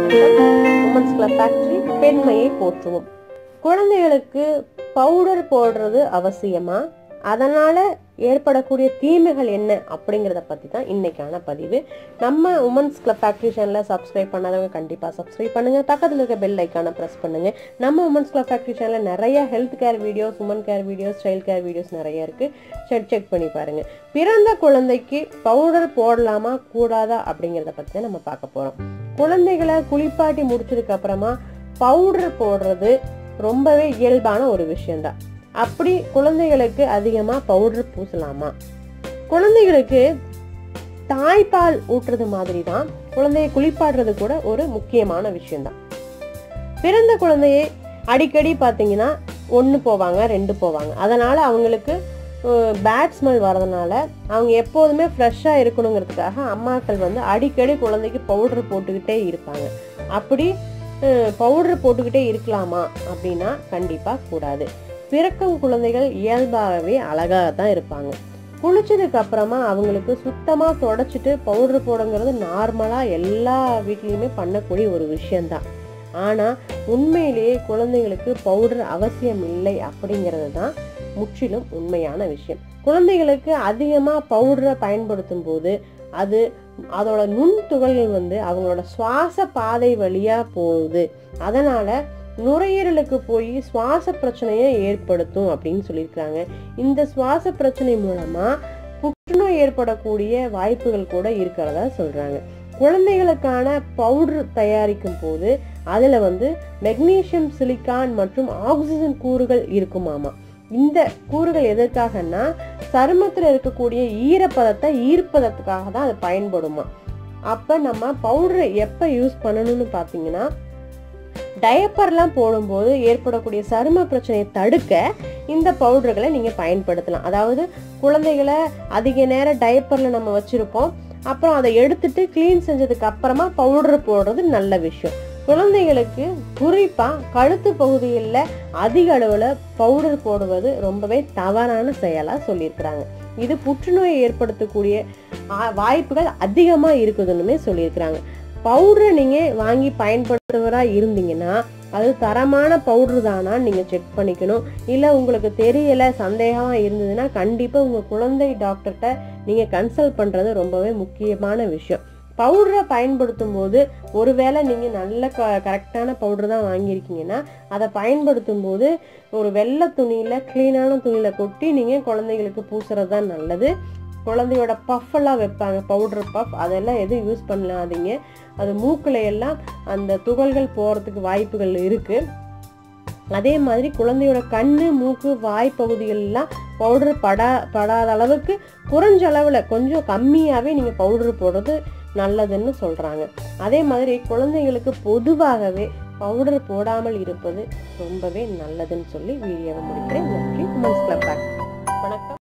women's club factory பெண்மையை போற்றுவோம் குழந்தைகளுக்கு பவுடர் போடுறது அவசியமா அதனால ஏற்படக்கூடிய தீமைகள் என்ன அப்படிங்கிறத பற்றி தான் இன்னைக்கான பதிவு நம்ம உமன்ஸ் கிளப் ஃபேக்டரி சேனலை சப்ஸ்கிரைப் பண்ணாதவங்க கண்டிப்பாக சப்ஸ்கிரைப் பண்ணுங்க பக்கத்தில் இருக்க பெல் ஐக்கானை ப்ரெஸ் பண்ணுங்க நம்ம உமன்ஸ் கிளப் ஃபேக்டரி சேனலில் நிறைய health care videos women care videos child care videos நிறைய இருக்கு செக் செக் பண்ணி பாருங்க பிறந்த குழந்தைக்கு பவுடர் போடலாமா கூடாதா அப்படிங்கிறத பற்றி தான் நம்ம பார்க்க போகிறோம் குழந்தைகளை குளிப்பாட்டி முடிச்சதுக்கு அப்புறமா பவுடர் போடுறது ரொம்பவே இயல்பான ஒரு விஷயம்தான் அப்படி குழந்தைகளுக்கு அதிகமாக பவுடர் பூசலாமா குழந்தைகளுக்கு தாய்ப்பால் ஊட்டுறது மாதிரி தான் குழந்தையை குளிப்பாடுறது கூட ஒரு முக்கியமான விஷயம்தான் பிறந்த குழந்தையை அடிக்கடி பார்த்தீங்கன்னா ஒன்று போவாங்க ரெண்டு போவாங்க அதனால் அவங்களுக்கு பேட் ஸ்மெல் வரதுனால அவங்க எப்போதுமே ஃப்ரெஷ்ஷாக இருக்கணுங்கிறதுக்காக அம்மாக்கள் வந்து அடிக்கடி குழந்தைக்கு பவுடர் போட்டுக்கிட்டே இருப்பாங்க அப்படி பவுடர் போட்டுக்கிட்டே இருக்கலாமா அப்படின்னா கண்டிப்பாக கூடாது பிறக்கும் குழந்தைகள் இயல்பாகவே அழகாக தான் இருப்பாங்க குளிச்சதுக்கு அப்புறமா அவங்களுக்கு சுத்தமாக தொடச்சிட்டு பவுடர் போடுங்கிறது நார்மலாக எல்லா வீட்லேயுமே பண்ணக்கூடிய ஒரு விஷயம்தான் ஆனால் உண்மையிலேயே குழந்தைகளுக்கு பவுடர் அவசியம் இல்லை அப்படிங்கிறது தான் முற்றிலும் உண்மையான விஷயம் குழந்தைகளுக்கு அதிகமாக பவுடரை பயன்படுத்தும் போது அது அதோட நுண் துகள்கள் வந்து அவங்களோட சுவாச பாதை வழியாக போகுது அதனால நுரையீரலுக்கு போய் சுவாச பிரச்சனையை ஏற்படுத்தும் அப்படின்னு சொல்லியிருக்காங்க இந்த சுவாச பிரச்சனை மூலமா புற்றுநோய் ஏற்படக்கூடிய வாய்ப்புகள் கூட இருக்கிறதா சொல்றாங்க குழந்தைகளுக்கான பவுடர் தயாரிக்கும் போது அதுல வந்து மெக்னீசியம் சிலிக்கான் மற்றும் ஆக்சிஜன் கூறுகள் இருக்குமாமா இந்த கூறுகள் எதற்காகன்னா சருமத்தில் இருக்கக்கூடிய ஈரப்பதத்தை ஈர்ப்பதற்காக தான் அது பயன்படுமா அப்ப நம்ம பவுடரை எப்ப யூஸ் பண்ணணும்னு பார்த்தீங்கன்னா டயப்பர்லாம் போடும்போது ஏற்படக்கூடிய சரும பிரச்சனையை தடுக்க இந்த பவுடர்களை நீங்கள் பயன்படுத்தலாம் அதாவது குழந்தைகளை அதிக நேரம் டயப்பரில் நம்ம வச்சுருப்போம் அப்புறம் அதை எடுத்துட்டு க்ளீன் செஞ்சதுக்கு அப்புறமா பவுடர் போடுறது நல்ல விஷயம் குழந்தைகளுக்கு குறிப்பாக கழுத்து பகுதியில் அதிக அளவில் பவுடர் போடுவது ரொம்பவே தவறான செயலாக சொல்லியிருக்கிறாங்க இது புற்றுநோயை ஏற்படுத்தக்கூடிய வாய்ப்புகள் அதிகமாக இருக்குதுன்னுமே சொல்லியிருக்கிறாங்க பவுடரை நீங்கள் வாங்கி பயன்படுத்துவராக இருந்தீங்கன்னா அது தரமான பவுடர் தானா நீங்கள் செக் பண்ணிக்கணும் இல்லை உங்களுக்கு தெரியலை சந்தேகமாக இருந்ததுன்னா கண்டிப்பாக உங்கள் குழந்தை டாக்டர்கிட்ட நீங்கள் கன்சல்ட் பண்ணுறது ரொம்பவே முக்கியமான விஷயம் பவுடரை பயன்படுத்தும் போது ஒருவேளை நீங்கள் நல்ல க கரெக்டான பவுடர் தான் வாங்கியிருக்கீங்கன்னா அதை பயன்படுத்தும் போது ஒரு வெள்ளை துணியில் க்ளீனான துணியில் கொட்டி நீங்கள் குழந்தைகளுக்கு பூசுறது தான் நல்லது குழந்தையோட பஃப் எல்லாம் வைப்பாங்க பவுடர் பஃப் அதெல்லாம் எதுவும் யூஸ் பண்ணாதீங்க அது மூக்கில் எல்லாம் அந்த துகள்கள் போகிறதுக்கு வாய்ப்புகள் இருக்குது அதே மாதிரி குழந்தையோட கண்ணு மூக்கு வாய் பகுதிகளெலாம் பவுடர் படா படாத அளவுக்கு குறைஞ்ச அளவில் கொஞ்சம் கம்மியாகவே நீங்கள் பவுடர் போடுறது நல்லதுன்னு சொல்கிறாங்க அதே மாதிரி குழந்தைகளுக்கு பொதுவாகவே பவுடர் போடாமல் இருப்பது ரொம்பவே நல்லதுன்னு சொல்லி வீடியோவை முடிக்கிறேன் நன்றி உமன்ஸ் கிளப் வணக்கம்